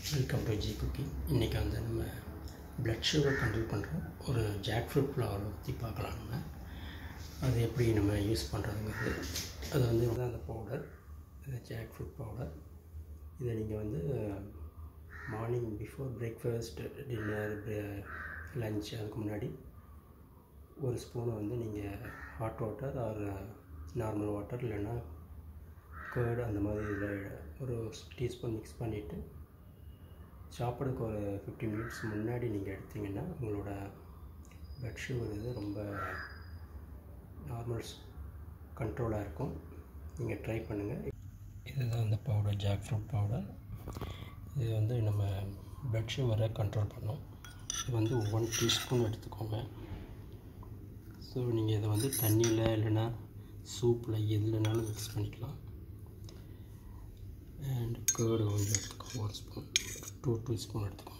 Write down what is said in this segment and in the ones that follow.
welcome to G cookie இன்றைக்கி வந்து நம்ம பிளட் சுகர் கண்ட்ரோல் பண்ணுறோம் ஒரு ஜாக் ஃப்ரூட் ஃப்ளவரை பற்றி பார்க்கலாம் நம்ம அது எப்படி நம்ம யூஸ் பண்ணுறதுங்கிறது அது வந்து வந்து அந்த பவுடர் இந்த ஜாக் ஃப்ரூட் பவுடர் இதை நீங்கள் வந்து morning before breakfast dinner lunch அதுக்கு முன்னாடி ஒரு ஸ்பூன் வந்து நீங்கள் hot water or normal water இல்லைன்னா கேர்டு அந்த மாதிரி இதில் ஒரு டீஸ்பூன் மிக்ஸ் பண்ணிவிட்டு சாப்பிட்றதுக்கு ஒரு ஃபிஃப்டி மினிட்ஸ் முன்னாடி நீங்கள் எடுத்தீங்கன்னா உங்களோட பிளட் சுகர் இது ரொம்ப நார்மல்ஸ் கண்ட்ரோலாக இருக்கும் நீங்கள் ட்ரை பண்ணுங்கள் இதுதான் அந்த பவுடர் ஜாக் ஃப்ரூட் பவுடர் இது வந்து நம்ம பிளட் சுகரை கண்ட்ரோல் பண்ணும் இது வந்து ஒன் டீஸ்பூன் எடுத்துக்கோங்க ஸோ நீங்கள் இதை வந்து தண்ணியில் இல்லைன்னா சூப்பில் எதுலனாலும் மிக்ஸ் பண்ணிக்கலாம் அண்ட் கேர்டு கொஞ்சம் எடுத்துக்கோங்க ஒரு ஸ்பூன் டூ டூ ஸ்பூன் எடுத்துக்கோங்க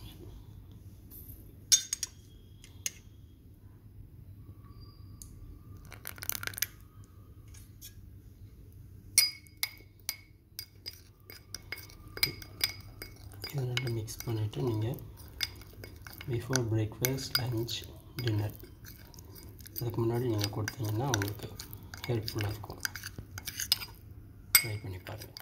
இதை நல்லா மிக்ஸ் பண்ணிவிட்டு நீங்கள் பிஃபோர் பிரேக்ஃபாஸ்ட் லஞ்ச் டின்னர் அதுக்கு முன்னாடி நீங்கள் கொடுத்தீங்கன்னா உங்களுக்கு ஹெல்ப்ஃபுல்லாக இருக்கும் ட்ரை பண்ணி பாருங்கள்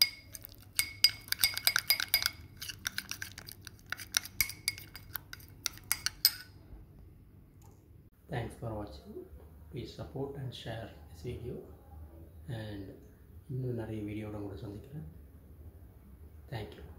தேங்க்ஸ் ஃபார் வாட்சிங் please support and share this video and இன்னும் நிறைய வீடியோட கூட சந்திக்கிறேன் தேங்க்யூ